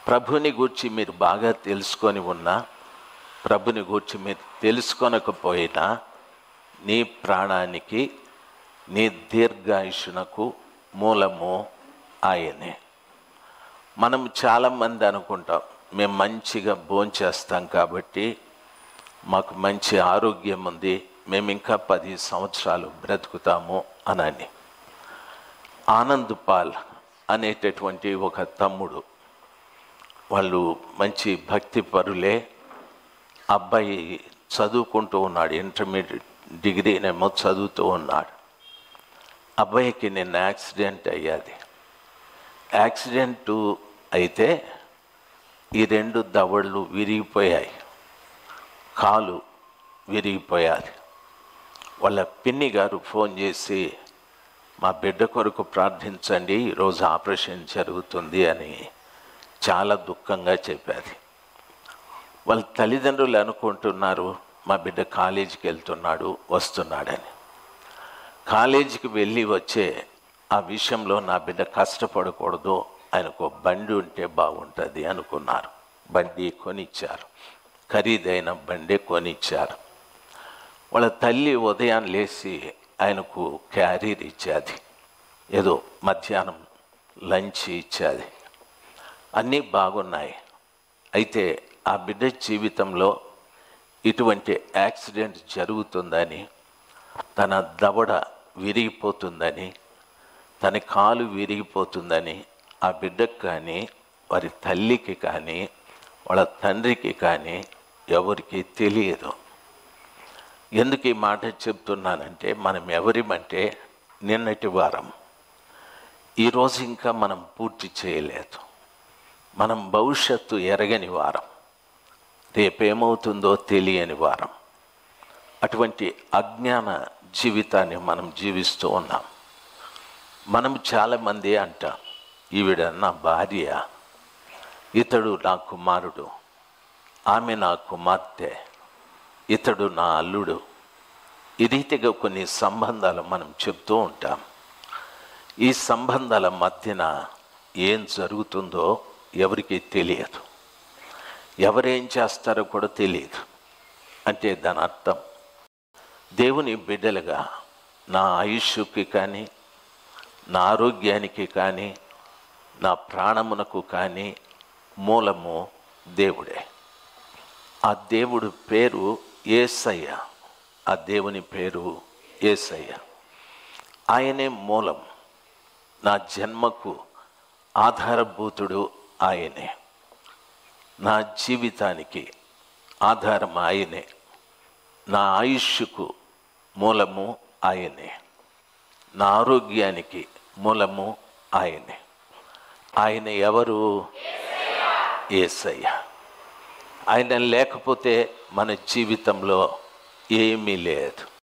ప్రభుని గూర్చి మీరు బాగా తెలుసుకొని ఉన్నా ప్రభుని గూర్చి మీరు తెలుసుకొనకపోయినా నీ ప్రాణానికి నీ దీర్ఘాయుషునకు మూలము ఆయనే మనం చాలామంది అనుకుంటాం మేము మంచిగా భోంచేస్తాం కాబట్టి మాకు మంచి ఆరోగ్యం ఉంది మేము ఇంకా పది సంవత్సరాలు బ్రతుకుతాము అనని ఆనంద్ పాల్ అనేటటువంటి ఒక తమ్ముడు వాళ్ళు మంచి భక్తి పరులే అబ్బాయి చదువుకుంటూ ఉన్నాడు ఇంటర్మీడియట్ డిగ్రీనేమో చదువుతూ ఉన్నాడు అబ్బాయికి నిన్న యాక్సిడెంట్ అయ్యాది యాక్సిడెంట్ అయితే ఈ రెండు దవళ్ళు విరిగిపోయాయి కాలు విరిగిపోయాది వాళ్ళ పిన్ని గారు ఫోన్ చేసి మా బిడ్డ కొరకు ప్రార్థించండి ఈరోజు ఆపరేషన్ జరుగుతుంది అని చాలా దుఃఖంగా చెప్పాది వాళ్ళ తల్లిదండ్రులు అనుకుంటున్నారు మా బిడ్డ కాలేజీకి వెళ్తున్నాడు వస్తున్నాడని కాలేజీకి వెళ్ళి వచ్చే ఆ విషయంలో నా బిడ్డ కష్టపడకూడదు ఆయనకు బండి ఉంటే బాగుంటుంది అనుకున్నారు బండి కొనిచ్చారు ఖరీదైన బండి కొనిచ్చారు వాళ్ళ తల్లి ఉదయం లేచి ఆయనకు క్యారీర్ ఇచ్చేది ఏదో మధ్యాహ్నం లంచ్ ఇచ్చేది అన్నీ బాగున్నాయి అయితే ఆ బిడ్డ జీవితంలో ఇటువంటి యాక్సిడెంట్ జరుగుతుందని తన దవడ విరిగిపోతుందని తన కాలు విరిగిపోతుందని ఆ బిడ్డకు కానీ వారి తల్లికి కానీ వాళ్ళ తండ్రికి కానీ ఎవరికి తెలియదు ఎందుకు ఈ మాట చెప్తున్నానంటే మనం ఎవరిమంటే నిన్నటి వారం ఈరోజు ఇంకా మనం పూర్తి చేయలేదు మనం భవిష్యత్తు ఎరగని వారం రేపేమవుతుందో తెలియని వారం అటువంటి అజ్ఞాన జీవితాన్ని మనం జీవిస్తూ ఉన్నాం మనం చాలామంది అంటాం ఈవిడ నా భార్య ఇతడు నా కుమారుడు ఆమె నా కుమార్తె ఇతడు నా అల్లుడు ఈ రీతిగా కొన్ని సంబంధాలు మనం చెప్తూ ఉంటాం ఈ సంబంధాల మధ్యన ఏం జరుగుతుందో ఎవరికి తెలియదు ఎవరేం చేస్తారో కూడా తెలియదు అంటే దాని అర్థం దేవుని బిడ్డలుగా నా ఆయుష్కి కానీ నా ఆరోగ్యానికి కానీ నా ప్రాణమునకు కానీ మూలము దేవుడే ఆ దేవుడు పేరు ఏసయ్య ఆ దేవుని పేరు ఏసయ్య ఆయనే మూలం నా జన్మకు ఆధారభూతుడు ఆయనే నా జీవితానికి ఆధారం ఆయనే నా ఆయుష్కు మూలము ఆయనే నా ఆరోగ్యానికి మూలము ఆయనే ఆయన ఎవరు ఏసయ్య ఆయన లేకపోతే మన జీవితంలో ఏమీ లేదు